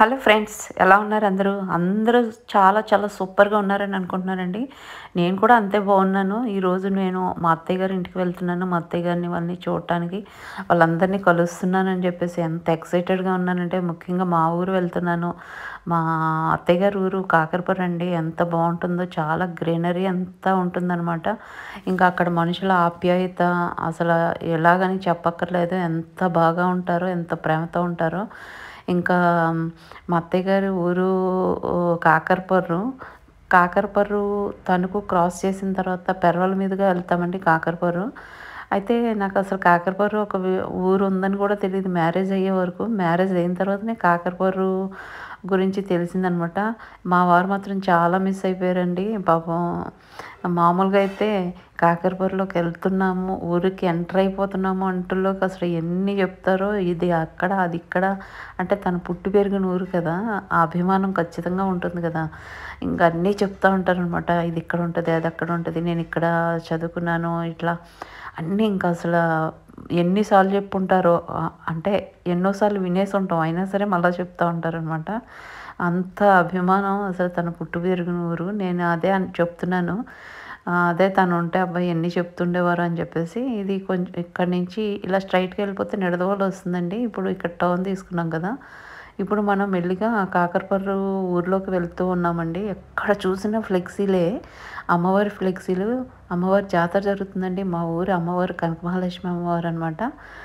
Hello friends ఎలా ఉన్నారు అందరూ అందరూ చాలా చాలా సూపర్గా ఉన్నారని అనుకుంటున్నానండి నేను కూడా అంతే బాగున్నాను ఈరోజు నేను మా అత్తయ్య గారి ఇంటికి వెళ్తున్నాను మా అత్తయ్య గారిని వాళ్ళని చూడటానికి వాళ్ళందరినీ కలుస్తున్నానని చెప్పేసి ఎంత ఎక్సైటెడ్గా ఉన్నానంటే ముఖ్యంగా మా ఊరు వెళ్తున్నాను మా అత్తయ్య గారి ఊరు కాకరపురం అండి ఎంత బాగుంటుందో చాలా గ్రీనరీ అంతా ఉంటుందన్నమాట ఇంకా అక్కడ మనుషుల ఆప్యాయత అసలు ఎలాగని చెప్పక్కర్లేదు ఎంత బాగా ఉంటారో ఎంత ప్రేమతో ఉంటారో ఇంకా మా అత్తయ్య గారి ఊరు కాకరపర్రు కాకరపర్రు తణుకు క్రాస్ చేసిన తర్వాత పెరవల మీదుగా వెళ్తామండి కాకరపర్రు అయితే నాకు అసలు కాకరపర్రు ఒక వి- ఊరు ఉందని కూడా తెలియదు మ్యారేజ్ అయ్యే వరకు మ్యారేజ్ అయిన తర్వాతనే కాకరపర్రు గురించి తెలిసిందనమాట మా వారు మాత్రం చాలా మిస్ అయిపోయారండి పాపం మామూలుగా అయితే కాకరపూరలోకి వెళ్తున్నాము ఊరికి ఎంటర్ అయిపోతున్నాము అంటుల్లోకి అసలు ఎన్ని చెప్తారో ఇది అక్కడ అది ఇక్కడ అంటే తను పుట్టి పెరిగిన ఊరు కదా ఆ అభిమానం ఖచ్చితంగా ఉంటుంది కదా ఇంకా అన్నీ చెప్తూ ఉంటారనమాట ఇది ఇక్కడ ఉంటుంది అది అక్కడ ఉంటుంది నేను ఇక్కడ చదువుకున్నాను ఇట్లా అన్నీ ఇంకా అసలు ఎన్నిసార్లు చెప్పుంటారో ఆ, అంటే ఎన్నోసార్లు వినేసి ఉంటాం అయినా సరే మళ్ళీ చెప్తూ ఉంటారనమాట అంత అభిమానం అసలు తన పుట్టు పెరిగిన ఊరు నేను అదే అని చెప్తున్నాను ఆ, అదే తను ఉంటే అబ్బాయి ఎన్ని చెప్తుండేవారు అని చెప్పేసి ఇది కొంచెం ఇక్కడ నుంచి ఇలా స్ట్రైట్గా వెళ్ళిపోతే నిడదవోలు వస్తుందండి ఇప్పుడు ఇక్కడ టౌన్ తీసుకున్నాం కదా ఇప్పుడు మనం మెల్లిగా కాకరపర్రు ఊర్లోకి వెళ్తూ ఉన్నామండి ఎక్కడ చూసినా ఫ్లెక్సీలే అమ్మవారి ఫ్లెక్సీలు అమ్మవారి జాతర జరుగుతుందండి మా ఊరు అమ్మవారు కనకమహాలక్ష్మి అమ్మవారు అనమాట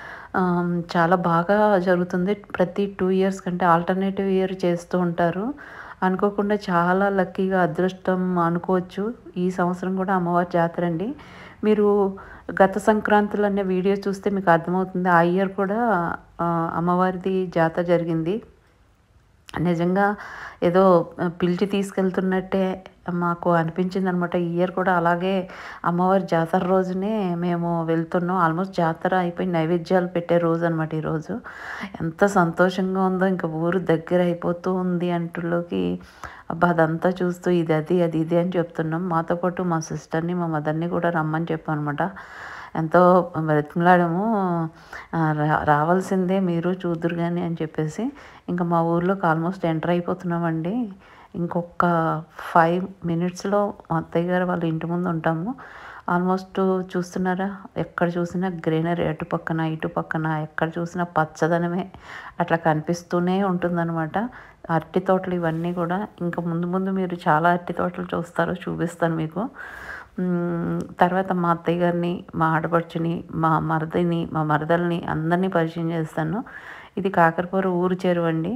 చాలా బాగా జరుగుతుంది ప్రతి టూ ఇయర్స్ కంటే ఆల్టర్నేటివ్ ఇయర్ చేస్తూ ఉంటారు అనుకోకుండా చాలా లక్కీగా అదృష్టం అనుకోవచ్చు ఈ సంవత్సరం కూడా అమ్మవారి జాతర అండి మీరు గత సంక్రాంతులు అనే వీడియో చూస్తే మీకు అర్థమవుతుంది ఆ ఇయర్ కూడా ఆ, అమ్మవారిది జాతర జరిగింది నిజంగా ఏదో పిలిచి తీసుకెళ్తున్నట్టే మాకు అనిపించింది అనమాట ఈ ఇయర్ కూడా అలాగే అమ్మవారి జాతర రోజునే మేము వెళ్తున్నాం ఆల్మోస్ట్ జాతర అయిపోయి నైవేద్యాలు పెట్టే రోజు అనమాట ఈరోజు ఎంత సంతోషంగా ఉందో ఇంకా ఊరు దగ్గర అయిపోతూ ఉంది అంటులోకి అబ్బా అదంతా చూస్తూ ఇది అది అది ఇది అని చెప్తున్నాం మాతో పాటు మా సిస్టర్ని మా మదర్ని కూడా రమ్మని చెప్పామన్నమాట ఎంతో బ్రతిమలాడాము ఆ, రా- రావాల్సిందే మీరు చూదురు కానీ అని చెప్పేసి ఇంకా మా ఊర్లోకి ఆల్మోస్ట్ ఎంటర్ అయిపోతున్నామండి ఇంకొక ఫైవ్ మినిట్స్లో మా అత్తయ్య గారు వాళ్ళ ఇంటి ముందు ఉంటాము ఆల్మోస్ట్ చూస్తున్నారా ఎక్కడ చూసినా గ్రీనరీ అటు పక్కన ఇటు పక్కన ఎక్కడ చూసినా పచ్చదనమే అట్లా కనిపిస్తూనే ఉంటుందన్నమాట అరటి తోటలు ఇవన్నీ కూడా ఇంకా ముందు ముందు మీరు చాలా అరటి తోటలు చూస్తారు చూపిస్తాను మీకు మ్మ్, తర్వాత మా అత్తయ్య గారిని మా ఆడపడుచుని మా మరదిని మా మరదల్ని అందరినీ పరిచయం చేస్తాను ఇది కాకరపూర ఊరు చెరువు అండి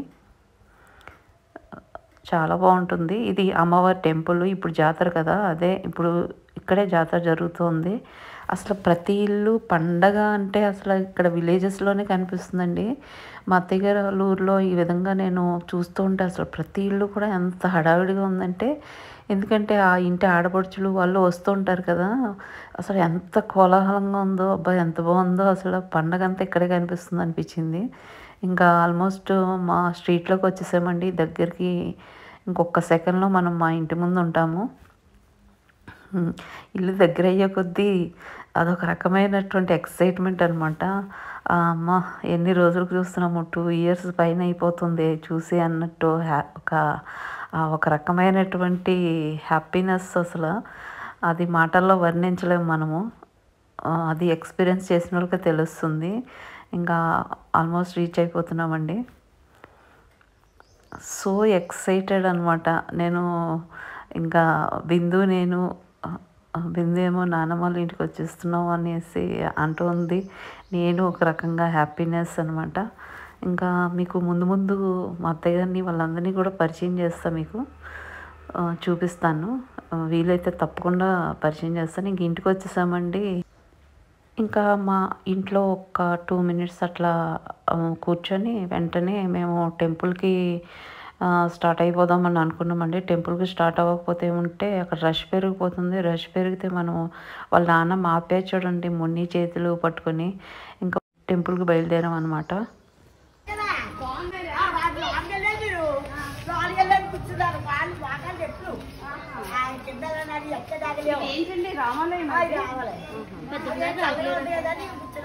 చాలా బాగుంటుంది ఇది అమ్మవారి టెంపుల్ ఇప్పుడు జాతర కదా అదే ఇప్పుడు ఇక్కడే జాతర జరుగుతుంది అసలు ప్రతి ఇల్లు పండగ అంటే అసలు ఇక్కడ విలేజెస్లోనే కనిపిస్తుందండి మా అత్తయ్య గారి వాళ్ళ ఊర్లో ఈ విధంగా నేను చూస్తూ ఉంటే అసలు ప్రతి ఇల్లు కూడా ఎంత హడావిడిగా ఉందంటే ఎందుకంటే ఆ ఇంటి ఆడపడుచులు వాళ్ళు వస్తూ ఉంటారు కదా అసలు ఎంత కోలాహలంగా ఉందో అబ్బాయి ఎంత బాగుందో అసలు పండగ అంతా ఇక్కడే కనిపిస్తుంది అనిపించింది ఇంకా ఆల్మోస్ట్ మా స్ట్రీట్లోకి వచ్చేసామండి దగ్గరికి ఇంకొక సెకండ్లో మనం మా ఇంటి ముందు ఉంటాము ఉమ్, ఇల్లు దగ్గర అయ్యే కొద్దీ అదొక రకమైనటువంటి ఎక్సైట్మెంట్ అనమాట అమ్మ ఎన్ని రోజులకు చూస్తున్నాము టూ ఇయర్స్ పైన అయిపోతుంది చూసి అన్నట్టు హ్యా ఒక ఆ ఒక రకమైనటువంటి హ్యాపీనెస్ అసలు అది మాటల్లో వర్ణించలేము మనము ఆ, అది ఎక్స్పీరియన్స్ చేసిన వాళ్ళకి తెలుస్తుంది ఇంకా ఆల్మోస్ట్ రీచ్ అయిపోతున్నామండి సో ఎక్సైటెడ్ అనమాట నేను ఇంకా బిందు నేను ఆ, బిందు ఏమో నానమ్మ వాళ్ళ ఇంటికి వచ్చేస్తున్నాం అనేసి అంటుంది నేను ఒక రకంగా హ్యాపీనెస్ అనమాట ఇంకా మీకు ముందు ముందు మా అత్తయ్య గారిని వాళ్ళందరినీ కూడా పరిచయం చేస్తా మీకు ఆ, చూపిస్తాను ఆ, వీలైతే తప్పకుండా పరిచయం చేస్తాను ఇంక ఇంటికి వచ్చేసామండి ఇంకా మా ఇంట్లో ఒక టూ మినిట్స్ అట్లా ఆ, కూర్చొని వెంటనే మేము టెంపుల్కి ఆ, స్టార్ట్ అయిపోదామని అనుకున్నామండి టెంపుల్కి స్టార్ట్ అవ్వకపోతే ఏముంటే అక్కడ రష్ పెరిగిపోతుంది రష్ పెరిగితే మనం వాళ్ళ నాన్న మాపే చూడండి మున్ని చేతులు పట్టుకొని ఇంకా టెంపుల్కి బయలుదేరాం అనమాట ఏంటండి రామాలయం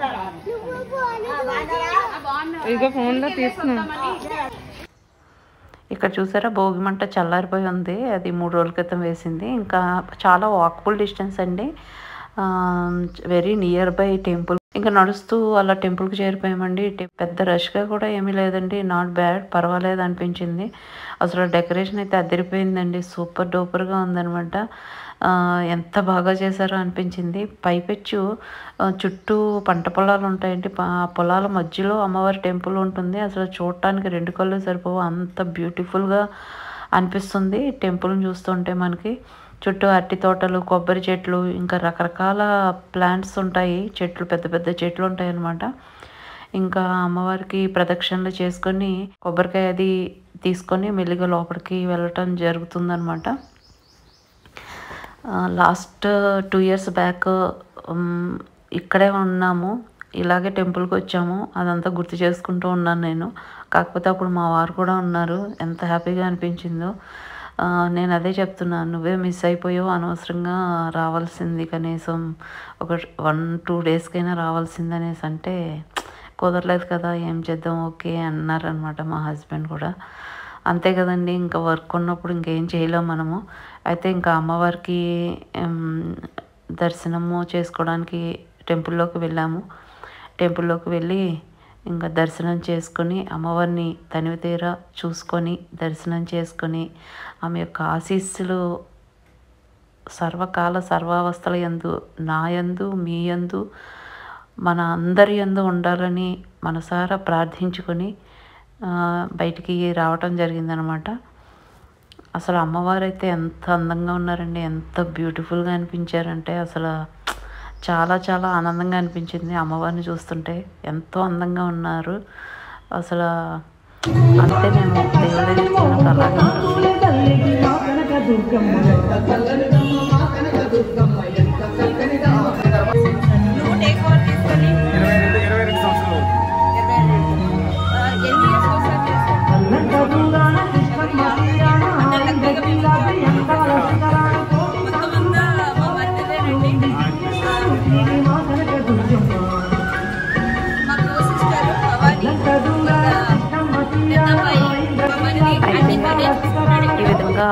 ఇక ఫోన్ లో తీసుకున్నా ఇక్కడ చూసారా భోగి మంట చల్లారిపోయి ఉంది అది మూడు రోజుల క్రితం వేసింది ఇంకా చాలా వాకబుల్ డిస్టెన్స్ అండి వెరీ నియర్ బై టెంపుల్ ఇంకా నడుస్తూ అలా టెంపుల్కి చేరిపోయామండి టె- పెద్ద రష్గా కూడా ఏమీ లేదండి నాట్ బ్యాడ్ పర్వాలేదు అనిపించింది అసలు డెకరేషన్ అయితే అదిరిపోయిందండి సూపర్ డూపర్గా ఉందనమాట ఆ, ఎంత బాగా చేశారో అనిపించింది పైపెచ్చు ఆ, చుట్టూ పంట పొలాలు ఉంటాయండి ప- ఆ పొలాల మధ్యలో అమ్మవారి టెంపుల్ ఉంటుంది అసలు చూడటానికి రెండు కళ్ళు సరిపోవు అంత బ్యూటిఫుల్గా అనిపిస్తుంది టెంపుల్ని చూస్తుంటే మనకి చుట్టూ అరటి తోటలు కొబ్బరి చెట్లు ఇంకా రకరకాల ప్లాంట్స్ ఉంటాయి చెట్లు పెద్ద పెద్ద చెట్లు ఉంటాయి అన్నమాట ఇంకా అమ్మవారికి ప్రదక్షిణలు చేసుకొని కొబ్బరికాయ అది తీసుకొని మెల్లిగా లోపలికి వెళ్ళటం జరుగుతుందన్నమాట లాస్ట్ టూ ఇయర్స్ బ్యాక్ ఇక్కడే ఉన్నాము ఇలాగే టెంపుల్కి వచ్చాము అదంతా గుర్తు చేసుకుంటూ ఉన్నాను నేను కాకపోతే అప్పుడు మా వారు కూడా ఉన్నారు ఎంత హ్యాపీగా అనిపించిందో ఆ, నేను అదే చెప్తున్నాను నువ్వే మిస్ అయిపోయావు అనవసరంగా రావాల్సింది కనీసం ఒక వన్ టూ డేస్కైనా రావాల్సింది అనేసి అంటే కుదరలేదు కదా ఏం చేద్దాం ఓకే అన్నారనమాట మా హస్బెండ్ కూడా అంతే కదండి ఇంకా వర్క్ ఉన్నప్పుడు ఇంకేం చేయలేం మనము అయితే ఇంకా అమ్మవారికి ఉమ్, దర్శనము చేసుకోవడానికి టెంపుల్లోకి వెళ్ళాము టెంపుల్లోకి వెళ్ళి ఇంకా దర్శనం చేసుకొని అమ్మవారిని తనివి తీరా చూసుకొని దర్శనం చేసుకొని ఆమె యొక్క ఆశీస్సులు సర్వకాల సర్వావస్థల యందు నా యందు మీ యందు మన అందరి యందు ఉండాలని మనసారా ప్రార్థించుకొని ఆ, బయటికి రావటం జరిగిందనమాట అసలు అమ్మవారు అయితే ఎంత అందంగా ఉన్నారండి ఎంత బ్యూటిఫుల్గా అనిపించారంటే అసలు చాలా చాలా ఆనందంగా అనిపించింది అమ్మవారిని చూస్తుంటే ఎంతో అందంగా ఉన్నారు అసలు అంతే మేము దేవుడి దగ్గరికి వెళ్ళినప్పుడు అలాగే ఉంటుంది నువ్వు టేక్ ఓవర్ తీసుకొని ఇరవై రెండు ఇరవై రెండు సంవత్సరాలు ఇరవై రెండు ఆ, ఎన్ని ఇయర్స్ ఒకసారి చేస్తావు? అంటే లెక్కగా మీకు మొత్తం అంతా మా మరిదిదేనండి. మా కో సిస్టర్ భవాని ఇంకా పెద్దమ్మాయి భవాని అన్ని తనే చూసుకున్నాడు ఈ విధంగా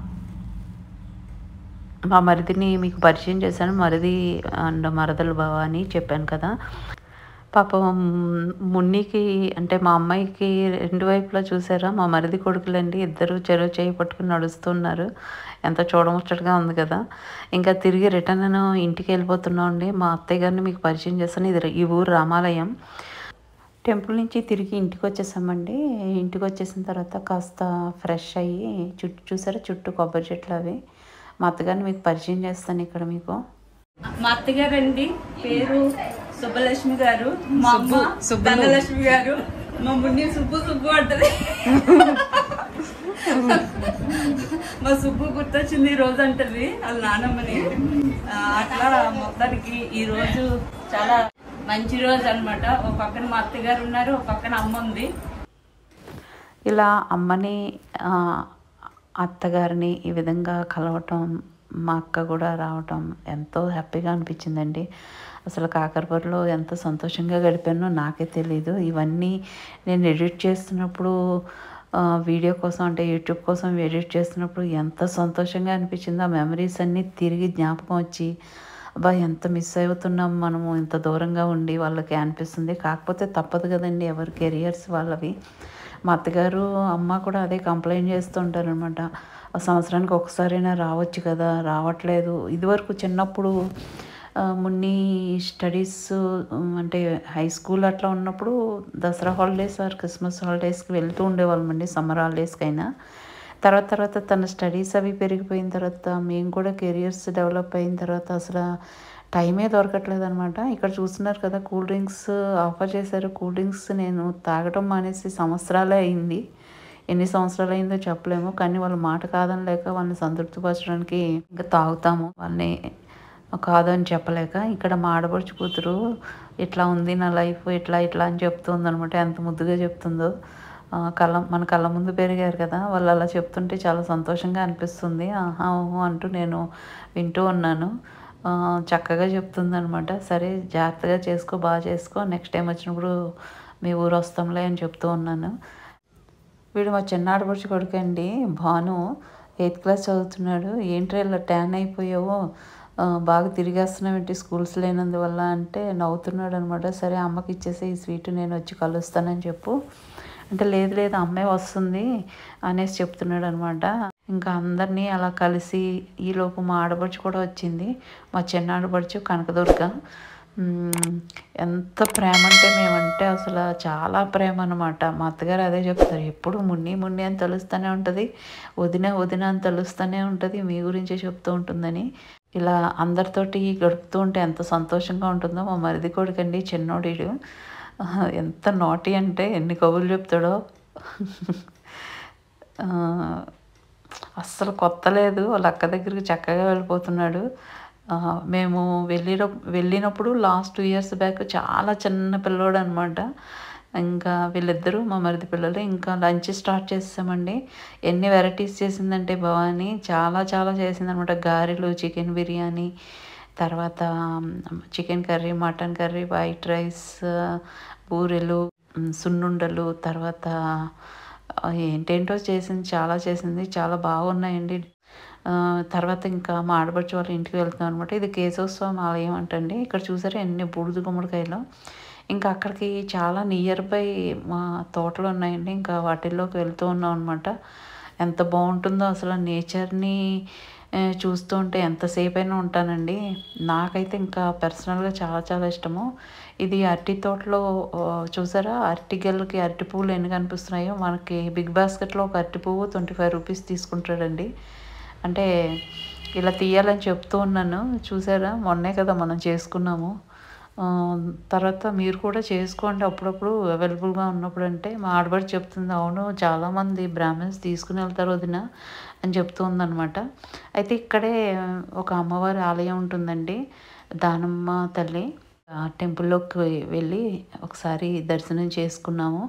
మా మరిదిని మీకు పరిచయం చేశాను మరిది అండ్ మరదలు బావ అని చెప్పాను కదా పాపం మున్నికి అంటే మా అమ్మాయికి రెండు వైపులా చూసారా మా మరిది కొడుకులండి ఇద్దరు చెరువు చేయి పట్టుకుని నడుస్తున్నారు ఎంత చూడముచ్చటగా ఉంది కదా ఇంకా తిరిగి రిటర్న్ ఇంటికి వెళ్ళిపోతున్నాం అండి మా అత్తయ్య గారిని మీకు పరిచయం చేస్తాను ఇది ఈ ఊరు రామాలయం టెంపుల్ నుంచి తిరిగి ఇంటికి వచ్చేసామండి ఇంటికి వచ్చేసిన తర్వాత కాస్త ఫ్రెష్ అయ్యి చుట్టూ చూసారా చుట్టూ కొబ్బరి చెట్లు అవి మా అత్తగారిని మీకు పరిచయం చేస్తాను ఇక్కడ మీకు మా అత్తగారు అండి పేరు సుబ్బలక్ష్మి గారు మా అమ్మ ధనలక్ష్మి గారు మా మున్ని సుబ్బు సుబ్బు అంటది మా సుబ్బు గుర్తొచ్చింది ఈ రోజు అంటది వాళ్ళ నానమ్మని ఆ, అట్లా మొత్తానికి ఈ రోజు చాలా మంచి రోజు అన్నమాట ఒక పక్కన మా అత్తగారు ఉన్నారు ఒక పక్కన అమ్మ ఉంది ఇలా అమ్మని ఆ, అత్తగారిని ఈ విధంగా కలవటం మా అక్క కూడా రావటం ఎంతో హ్యాపీగా అనిపించిందండి అసలు కాకరపూరలో ఎంత సంతోషంగా గడిపానో నాకే తెలీదు ఇవన్నీ నేను ఎడిట్ చేస్తున్నప్పుడు ఆ, వీడియో కోసం అంటే యూట్యూబ్ కోసం ఎడిట్ చేస్తున్నప్పుడు ఎంత సంతోషంగా అనిపించిందో ఆ మెమరీస్ అన్నీ తిరిగి జ్ఞాపకం వచ్చి అబ్బా ఎంత మిస్ అవుతున్నాం మనము ఇంత దూరంగా ఉండి వాళ్ళకి అనిపిస్తుంది కాకపోతే తప్పదు కదండి ఎవరి కెరియర్స్ వాళ్ళవి మా అత్తగారు అమ్మ కూడా అదే కంప్లైంట్ చేస్తుంటారు అనమాట సంవత్సరానికి ఒకసారైనా రావచ్చు కదా రావట్లేదు ఇదివరకు చిన్నప్పుడు ఆ, మున్ని స్టడీస్ అంటే హై స్కూల్ అట్లా ఉన్నప్పుడు దసరా హాలిడేస్ ఆర్ క్రిస్మస్ హాలిడేస్కి వెళ్తూ ఉండేవాళ్ళమండి సమ్మర్ హాలిడేస్కి అయినా తర్వాత తర్వాత తన స్టడీస్ అవి పెరిగిపోయిన తర్వాత మేము కూడా కెరియర్స్ డెవలప్ అయిన తర్వాత అసలు టైమే దొరకట్లేదు అనమాట ఇక్కడ చూస్తున్నారు కదా కూల్ డ్రింక్స్ ఆఫర్ చేశారు కూల్ డ్రింక్స్ నేను తాగటం మానేసి సంవత్సరాలే అయింది ఎన్ని సంవత్సరాలు అయిందో చెప్పలేము కానీ వాళ్ళ మాట కాదని లేక వాళ్ళని సంతృప్తిపరచడానికి ఇంకా తాగుతాము వాళ్ళని కాదు అని చెప్పలేక ఇక్కడ మా ఆడపడుచు కూతురు ఇట్లా ఉంది నా లైఫ్ ఇట్లా ఇట్లా అని చెప్తుంది అనమాట ఎంత ముద్దుగా చెప్తుందో ఆ, కళ్ళ మన కళ్ళ ముందు పెరిగారు కదా వాళ్ళు అలా చెప్తుంటే చాలా సంతోషంగా అనిపిస్తుంది ఆహా ఓహో అంటూ నేను వింటూ ఉన్నాను ఆ, చక్కగా చెప్తుంది అనమాట సరే జాగ్రత్తగా చేసుకో బాగా చేసుకో నెక్స్ట్ టైం వచ్చినప్పుడు మీ ఊరు వస్తాంలే అని చెప్తూ ఉన్నాను వీడు మా చిన్న ఆడపడుచు కొడుకు అండి భాను ఎయిత్ క్లాస్ చదువుతున్నాడు ఏంట్రా ఇలా ట్యాన్ అయిపోయావు ఆ, బాగా తిరిగేస్తున్నావేంటి స్కూల్స్ లేనందువల్ల అంటే నవ్వుతున్నాడు అనమాట సరే అమ్మకి ఇచ్చేసి ఈ స్వీట్ నేను వచ్చి కలుస్తానని చెప్పు అంటే లేదు లేదు అమ్మాయి వస్తుంది అనేసి చెప్తున్నాడు అనమాట ఇంకా అందరినీ అలా కలిసి ఈలోపు మా ఆడపడుచు కూడా వచ్చింది మా చిన్న ఆడపడుచు కనకదుర్గ మ్మ్. ఎంత ప్రేమ అంటే మేమంటే అసలు చాలా ప్రేమ అనమాట మా అత్తగారు అదే చెప్తారు ఎప్పుడు మున్ని మున్ని అని తెలుస్తూనే ఉంటుంది వదిన వదిన అని తెలుస్తూనే ఉంటుంది మీ గురించే చెప్తూ ఉంటుందని ఇలా అందరితోటి గడుపుతూ ఉంటే ఎంత సంతోషంగా ఉంటుందో మా మరిది కొడుకండి చిన్నోడీడు ఎంత నాటి అంటే ఎన్ని కబుర్లు చెప్తాడో ఆ, అస్సలు కొత్త లేదు వాళ్ళ అక్క దగ్గరికి చక్కగా వెళ్ళిపోతున్నాడు ఆ, మేము వెళ్ళిన వెళ్ళినప్పుడు లాస్ట్ టూ ఇయర్స్ బ్యాక్ చాలా చిన్న పిల్లోడు అనమాట ఇంకా వీళ్ళిద్దరూ మా మరిది పిల్లలు ఇంకా లంచ్ స్టార్ట్ చేసామండి ఎన్ని వెరైటీస్ చేసిందంటే భవాని చాలా చాలా చేసిందనమాట గారెలు చికెన్ బిర్యానీ తర్వాత chicken curry mutton curry white rice బూరెలు మ్, సున్నుండలు తర్వాత ఆ, ఏంటేంటో చేసింది చాలా చేసింది చాలా బాగున్నాయండి ఆ, తర్వాత ఇంకా మా ఆడపడుచు వాళ్ళ ఇంటికి వెళ్తున్నాం అనమాట ఇది కేశవస్వామి ఆలయం అంటండి ఇక్కడ చూసారా ఎన్ని బూడిద గుమ్మడికాయలు ఇంకా అక్కడికి చాలా నియర్ బై మా తోటలు ఉన్నాయండి ఇంకా వాటిల్లోకి వెళ్తూ ఉన్నాం అనమాట ఎంత బాగుంటుందో అసలు నేచర్ని చూస్తూ ఉంటే ఎంతసేపు అయినా ఉంటానండి నాకైతే ఇంకా పర్సనల్గా చాలా చాలా ఇష్టము ఇది అరటి తోటలో ఆ, చూసారా అరటి గెలకి అరటి పువ్వులు ఎన్ని కనిపిస్తున్నాయో మనకి బిగ్ బాస్కెట్లో ఒక అరటి పువ్వు ట్వంటీ ఫైవ్ రూపీస్ తీసుకుంటాడండి అంటే ఇలా తీయాలని చెప్తూ ఉన్నాను చూసారా మొన్నే కదా మనం చేసుకున్నాము ఆ, తర్వాత మీరు కూడా చేసుకోండి అప్పుడప్పుడు అవైలబుల్గా ఉన్నప్పుడు అంటే మా ఆడబడి చెప్తుంది అవును చాలామంది బ్రాహ్మణ్స్ తీసుకుని వెళ్తారు వదిన అని చెప్తూ ఉందన్నమాట అయితే ఇక్కడే ఒక అమ్మవారి ఆలయం ఉంటుందండి దానమ్మ తల్లి ఆ టెంపుల్లోకి వెళ్ళి ఒకసారి దర్శనం చేసుకున్నాము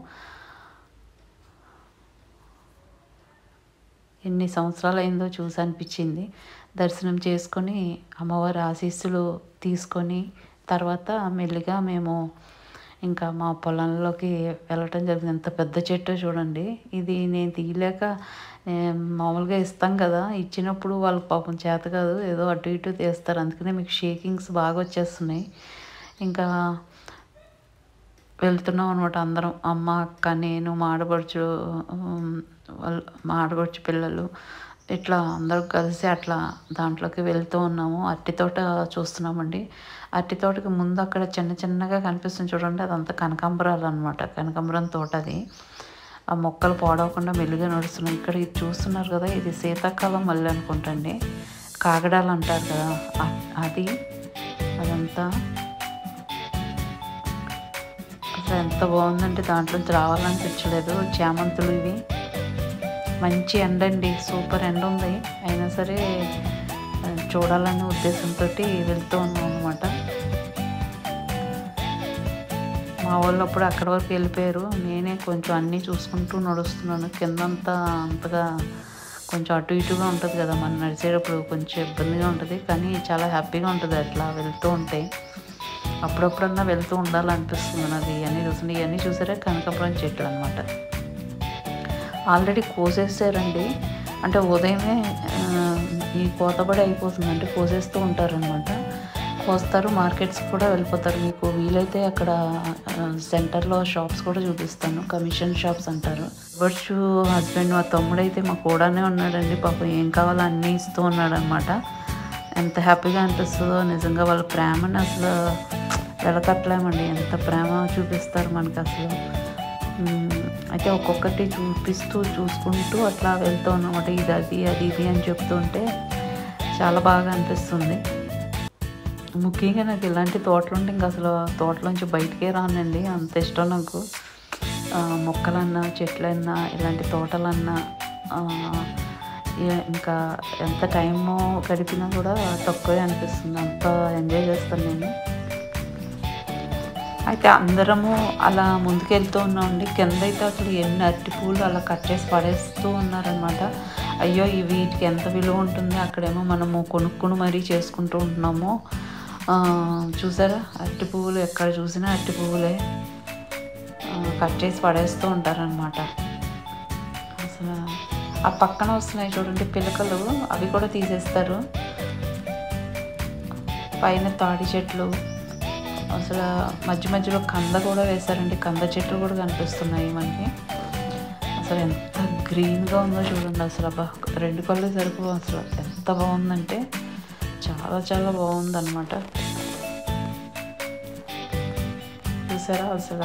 ఎన్ని సంవత్సరాలు అయిందో చూసి అనిపించింది దర్శనం చేసుకొని అమ్మవారి ఆశీస్సులు తీసుకొని తర్వాత మెల్లిగా మేము ఇంకా మా పొలంలోకి వెళ్ళటం జరిగింది ఎంత పెద్ద చెట్టు చూడండి ఇది నేను తీయలేక ఏ, మామూలుగా ఇస్తాం కదా ఇచ్చినప్పుడు వాళ్ళకి పాపం చేత కాదు ఏదో అటు ఇటు తీస్తారు అందుకనే మీకు షేకింగ్స్ బాగా వచ్చేస్తున్నాయి ఇంకా వెళ్తున్నాం అనమాట అందరం అమ్మ అక్క నేను మా ఆడపడుచు ఉమ్, వాళ్ళ మా ఆడపడుచు పిల్లలు ఇట్లా అందరూ కలిసి అట్లా దాంట్లోకి వెళ్తూ ఉన్నాము అరటి తోట చూస్తున్నామండి అరటి తోటకి ముందు అక్కడ చిన్న చిన్నగా కనిపిస్తుంది చూడండి అదంతా కనకాంబరాలు అనమాట కనకాంబరం తోట అది ఆ మొక్కలు పాడవకుండా మెల్లిగా నడుస్తున్నాయి ఇక్కడ ఇది చూస్తున్నారు కదా ఇది శీతాకాలం మళ్ళీ అనుకుంటండి కాగడాలు అంటారు కదా అ- అది అదంతా అసలు ఎంత బాగుందంటే దాంట్లోంచి రావాలనిపించలేదు చామంతులు ఇవి మంచి ఎండ అండి సూపర్ ఎండ ఉంది అయినా సరే ఆ, చూడాలనే ఉద్దేశంతో వెళ్తూ ఉన్నాం అనమాట మా వాళ్ళు అప్పుడు అక్కడి వరకు వెళ్ళిపోయారు నేనే కొంచెం అన్నీ చూసుకుంటూ నడుస్తున్నాను కిందంతా అంతగా కొంచెం అటు ఇటుగా ఉంటుంది కదా మనం నడిచేటప్పుడు కొంచెం ఇబ్బందిగా ఉంటుంది కానీ చాలా హ్యాపీగా ఉంటుంది అట్లా వెళ్తూ ఉంటే అప్పుడప్పుడన్నా వెళ్తూ ఉండాలనిపిస్తుంది నాకు ఇవన్నీ చూస్తుంటే ఇవన్నీ చూసారా కనకాపురం చెట్లు అనమాట ఆల్రెడీ కోసేసారండి అంటే ఉదయమే ఆ, ఈ కోతబడి అయిపోతుంది అంటే కోసేస్తూ ఉంటారనమాట కోస్తారు మార్కెట్స్ కూడా వెళ్ళిపోతారు మీకు వీలైతే అక్కడ ఆ, సెంటర్లో షాప్స్ కూడా చూపిస్తాను కమిషన్ షాప్స్ అంటారు వర్షు హస్బెండ్ మా తమ్ముడు అయితే మా కూడానే ఉన్నాడండి పాపం ఏం కావాలో అన్నీ ఇస్తూ ఉన్నాడు అనమాట ఎంత హ్యాపీగా అనిపిస్తుందో నిజంగా వాళ్ళ ప్రేమని అసలు వెలకట్టలేమండి ఎంత ప్రేమ చూపిస్తారు మనకి అసలు మ్మ్. అయితే ఒక్కొక్కటి చూపిస్తూ చూసుకుంటూ అట్లా వెళ్తూ ఉన్నమాట ఇది అది అది ఇది అని చెప్తుంటే చాలా బాగా అనిపిస్తుంది ముఖ్యంగా నాకు ఇలాంటి తోటలు ఉంటే ఇంకా అసలు తోటలోంచి బయటికే రానండి అంత ఇష్టం నాకు ఆ, మొక్కలన్నా చెట్లన్నా ఇలాంటి తోటలన్నా ఆ, ఇ- ఇంకా ఎంత టైము గడిపినా కూడా తక్కువే అనిపిస్తుంది అంత ఎంజాయ్ చేస్తాను నేను అయితే అందరము అలా ముందుకెళ్తూ ఉన్నామండి కింద అయితే అసలు ఎన్ని అరటి పూలు అలా కట్ చేసి పడేస్తూ ఉన్నారనమాట అయ్యో ఈ వీటికి ఎంత విలువ ఉంటుంది అక్కడేమో మనము కొనుక్కుని మరీ చేసుకుంటూ ఉంటున్నాము ఆ, చూసారా అరటి పువ్వులు ఎక్కడ చూసినా అరటి పువ్వులే ఆ, కట్ చేసి పడేస్తూ ఉంటారనమాట అసలు ఆ పక్కన వస్తున్నాయి చూడండి పిలకలు అవి కూడా తీసేస్తారు పైన తాడి చెట్లు అసలు మధ్య మధ్యలో కంద కూడా వేశారండి కంద చెట్లు కూడా కనిపిస్తున్నాయి మనకి అసలు ఎంత గ్రీన్గా ఉందో చూడండి అసలు అబ్బా రెండు కళ్ళు సరుకు అసలు ఎంత బాగుందంటే చాలా చాలా బాగుందన్నమాట చూసారా అసలు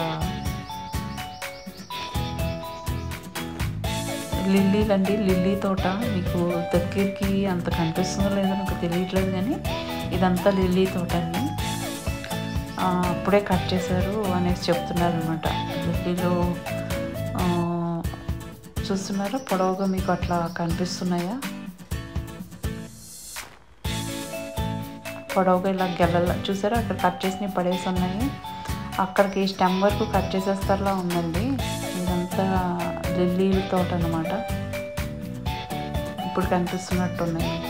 లిల్లీలు అండి లిల్లీ తోట మీకు దగ్గరికి అంత కనిపిస్తుందో లేదో నాకు తెలియట్లేదు కానీ ఇదంతా లిల్లీ తోట అండి ఆ, అప్పుడే కట్ చేశారు అనేసి చెప్తున్నారు అనమాట లిల్లీలు ఆ, చూస్తున్నారా పొడవుగా మీకు అట్లా కనిపిస్తున్నాయా పొడవుగా ఇలా గెల్లల చూసారా అక్కడ కట్ చేసినవి పడేసి ఉన్నాయి అక్కడికి స్టెమ్ వరకు కట్ చేసేస్తారులా ఉందండి ఇదంతా లిల్లీల తోట అనమాట ఇప్పుడు కనిపిస్తున్నట్టు ఉన్నాయి మీకు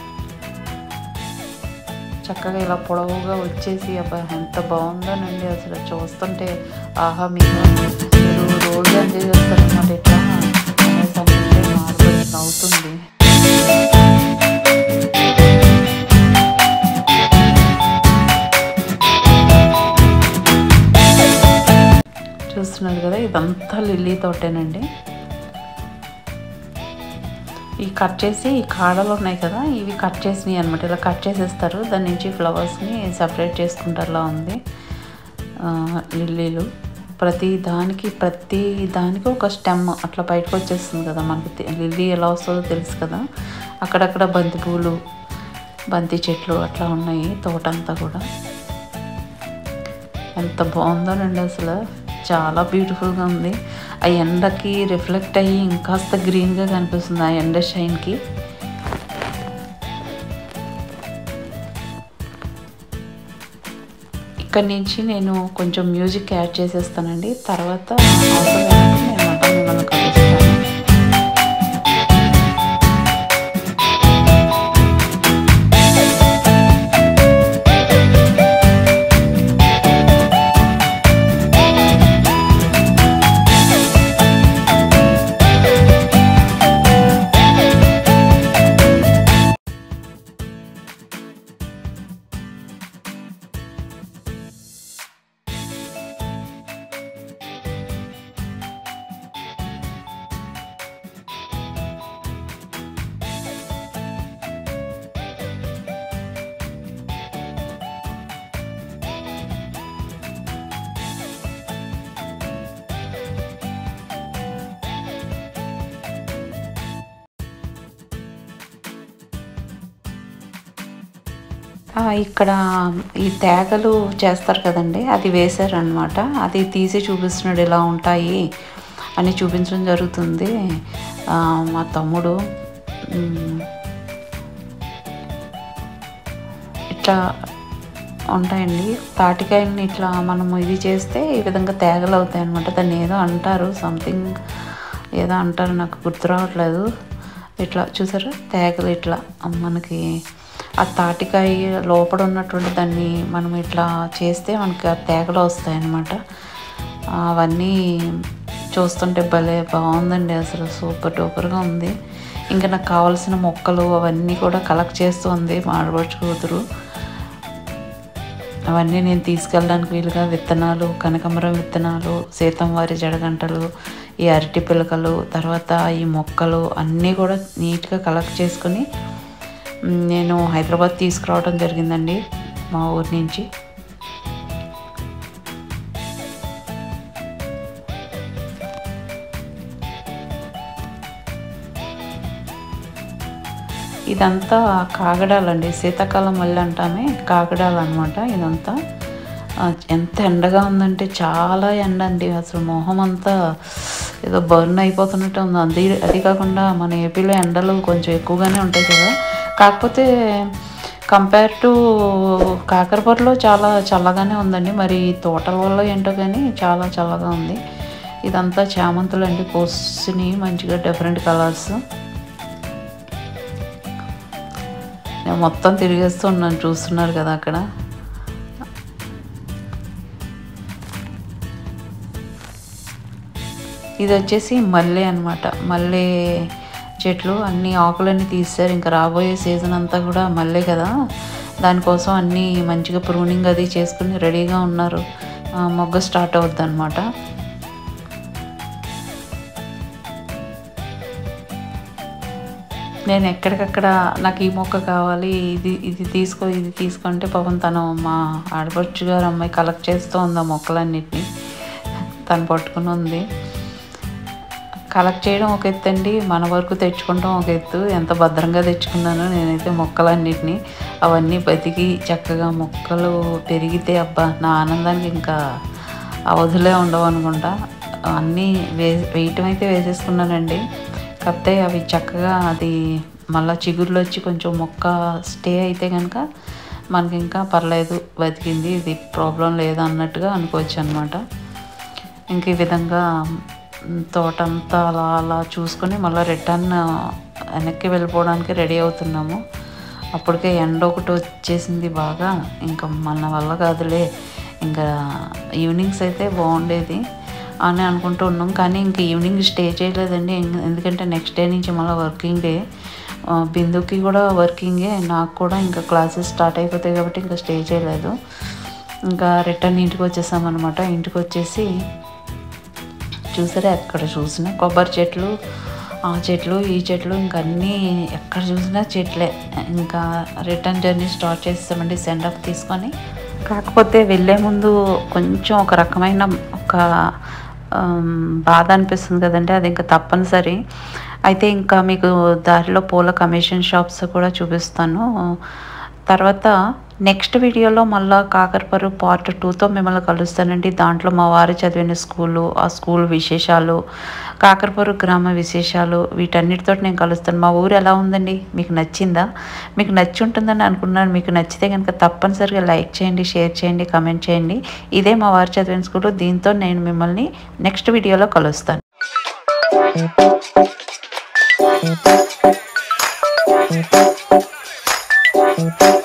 చక్కగా ఇలా పొడవుగా వచ్చేసి అబ్బా ఎంత బాగుందోనండి అసలు చూస్తుంటే ఆహా మీరు మీరు రోజు ఎంజాయ్ చేస్తారన్నమాట ఇట్లా అనేసి అనుకుంటే మార్బల్ అవుతుంది చూస్తున్నారు కదా ఇదంతా లిల్లీ తోటేనండి ఈ కట్ చేసి ఈ కాడలు ఉన్నాయి కదా ఇవి కట్ చేసినాయి అనమాట ఇలా కట్ చేసేస్తారు దాని నుంచి ఫ్లవర్స్ని సపరేట్ చేసుకుంటారులా ఉంది ఆ, లిల్లీలు ప్రతి దానికి ప్రతి దానికి ఒక స్టెమ్ అట్లా బయటకు వచ్చేస్తుంది కదా మనకి తె- లిల్లీ ఎలా వస్తుందో తెలుసు కదా అక్కడక్కడ బంతి పూలు బంతి చెట్లు అట్లా ఉన్నాయి తోట అంతా కూడా ఎంత బాగుందోనండి అసలు చాలా బ్యూటిఫుల్గా ఉంది ఆ ఎండకి రిఫ్లెక్ట్ అయ్యి ఇంకాస్త గ్రీన్గా కనిపిస్తుంది ఆ ఎండ షైన్కి ఇక్కడ నుంచి నేను కొంచెం మ్యూజిక్ యాడ్ చేసేస్తానండి తర్వాత అవసరమైనప్పుడు నేను మళ్ళీ మిమ్మల్ని కలుస్తాను ఆ, ఇక్కడ ఈ తేగలు చేస్తారు కదండి అది వేశారనమాట అది తీసి చూపిస్తున్నాడు ఇలా ఉంటాయి అని చూపించడం జరుగుతుంది ఆ, మా తమ్ముడు మ్, ఇట్లా ఉంటాయండి తాటికాయలని ఇట్లా మనము ఇది చేస్తే ఈ విధంగా తేగలు అవుతాయి అనమాట దాన్ని ఏదో అంటారు సంథింగ్ ఏదో అంటారు నాకు గుర్తు రావట్లేదు ఇట్లా చూసారా తేగలు ఇట్లా మనకి ఆ తాటికాయ లోపల ఉన్నటువంటి దాన్ని మనం ఇట్లా చేస్తే మనకి ఆ తేగలు వస్తాయి అన్నమాట అవన్నీ చూస్తుంటే భలే బాగుందండి అసలు సూపర్ డూపర్గా ఉంది ఇంకా నాకు కావాల్సిన మొక్కలు అవన్నీ కూడా కలెక్ట్ చేస్తూ ఉంది మాడబడుచు కూతురు అవన్నీ నేను తీసుకెళ్ళడానికి వీలుగా విత్తనాలు కనకమరం విత్తనాలు సీతంవారి జడగంటలు ఈ అరటి పిలకలు తర్వాత ఈ మొక్కలు అన్నీ కూడా నీట్గా కలెక్ట్ చేసుకొని మ్, నేను హైదరాబాద్ తీసుకురావడం జరిగిందండి మా ఊరి నుంచి ఇదంతా కాగడాలండి శీతాకాలం మళ్ళీ అంటామే కాగడాలు అనమాట ఇదంతా ఆ, ఎంత ఎండగా ఉందంటే చాలా ఎండ అండి అసలు మొహం అంతా ఏదో బర్న్ అయిపోతున్నట్టు ఉంది అది అది కాకుండా మన ఏపీలో ఎండలు కొంచెం ఎక్కువగానే ఉంటాయి కదా కాకపోతే కంపేర్ టు కాకరపూరలో చాలా చల్లగానే ఉందండి మరి ఈ తోటల వల్ల ఏంటో కానీ చాలా చల్లగా ఉంది ఇదంతా చామంతులు అండి కోసిని మంచిగా డిఫరెంట్ కలర్స్ నేను మొత్తం తిరిగేస్తూ ఉన్నాను చూస్తున్నారు కదా అక్కడ ఇది వచ్చేసి మల్లె అనమాట మల్లె చెట్లు అన్ని ఆకులన్నీ తీస్తారు ఇంకా రాబోయే సీజన్ అంతా కూడా మల్లె కదా దానికోసం అన్నీ మంచిగా ప్రూనింగ్ అది చేసుకుని రెడీగా ఉన్నారు ఆ, మొగ్గ స్టార్ట్ అవుద్ది అనమాట నేను ఎక్కడికక్కడ నాకు ఈ మొక్క కావాలి ఇది ఇది తీసుకో ఇది తీసుకుంటే పాపం తను మా ఆడపడుచు గారు అమ్మాయి కలెక్ట్ చేస్తూ ఉంది ఆ మొక్కలన్నిటిని తను పట్టుకుని ఉంది కలెక్ట్ చేయడం ఒక ఎత్తు అండి మన వరకు తెచ్చుకుంటాం ఒక ఎత్తు ఎంత భద్రంగా తెచ్చుకున్నానో నేనైతే మొక్కలన్నిటిని అవన్నీ బతికి చక్కగా మొక్కలు పెరిగితే అబ్బా నా ఆనందానికి ఇంకా అవధులే ఉండవు అనుకుంటా అన్నీ వే వేయటం అయితే వేసేసుకున్నానండి కాకపోతే అవి చక్కగా అది మళ్ళీ చిగుర్లు వచ్చి కొంచెం మొక్క స్టే అయితే కనుక మనకి ఇంకా పర్లేదు బతికింది ఇది ప్రాబ్లం లేదు అన్నట్టుగా అనుకోవచ్చు అనమాట ఇంక ఈ విధంగా మ్, తోటంతా అలా అలా చూసుకొని మళ్ళీ రిటర్న్ వెనక్కి వెళ్ళిపోవడానికి రెడీ అవుతున్నాము అప్పటికే ఎండ ఒకటి వచ్చేసింది బాగా ఇంకా మన వల్ల కాదులే ఇంకా ఈవినింగ్స్ అయితే బాగుండేది అని అనుకుంటూ ఉన్నాం కానీ ఇంక ఈవినింగ్ స్టే చేయలేదండి ఎం- ఎందుకంటే నెక్స్ట్ డే నుంచి మళ్ళీ వర్కింగ్ డే ఆ, బిందుకి కూడా వర్కింగే నాకు కూడా ఇంకా క్లాసెస్ స్టార్ట్ అయిపోతాయి కాబట్టి ఇంకా స్టే చేయలేదు ఇంకా రిటర్న్ ఇంటికి వచ్చేసామన్నమాట ఇంటికి వచ్చేసి చూసారా ఎక్కడ చూసినా కొబ్బరి చెట్లు ఆ చెట్లు ఈ చెట్లు ఇంకా అన్నీ ఎక్కడ చూసినా చెట్లే ఇంకా రిటర్న్ జర్నీ స్టార్ట్ చేస్తామండి సెండ్ ఆఫ్ తీసుకొని కాకపోతే వెళ్ళే ముందు కొంచెం ఒక రకమైన ఒక ఆమ్, బాధ అనిపిస్తుంది కదండి అది ఇంకా తప్పనిసరి అయితే ఇంకా మీకు దారిలో పూల కమిషన్ షాప్స్ కూడా చూపిస్తాను తర్వాత నెక్స్ట్ వీడియోలో మళ్ళీ కాకరపరు పార్ట్ టూతో మిమ్మల్ని కలుస్తానండి దాంట్లో మా వారు చదివిన స్కూలు ఆ స్కూల్ విశేషాలు కాకరపరు గ్రామ విశేషాలు వీటన్నిటితో నేను కలుస్తాను మా ఊరు ఎలా ఉందండి మీకు నచ్చిందా మీకు నచ్చి ఉంటుందని అనుకున్నాను మీకు నచ్చితే కనుక తప్పనిసరిగా లైక్ చేయండి షేర్ చేయండి కమెంట్ చేయండి ఇదే మా వారు చదివిన స్కూలు దీంతో నేను మిమ్మల్ని నెక్స్ట్ వీడియోలో కలుస్తాను Thank you.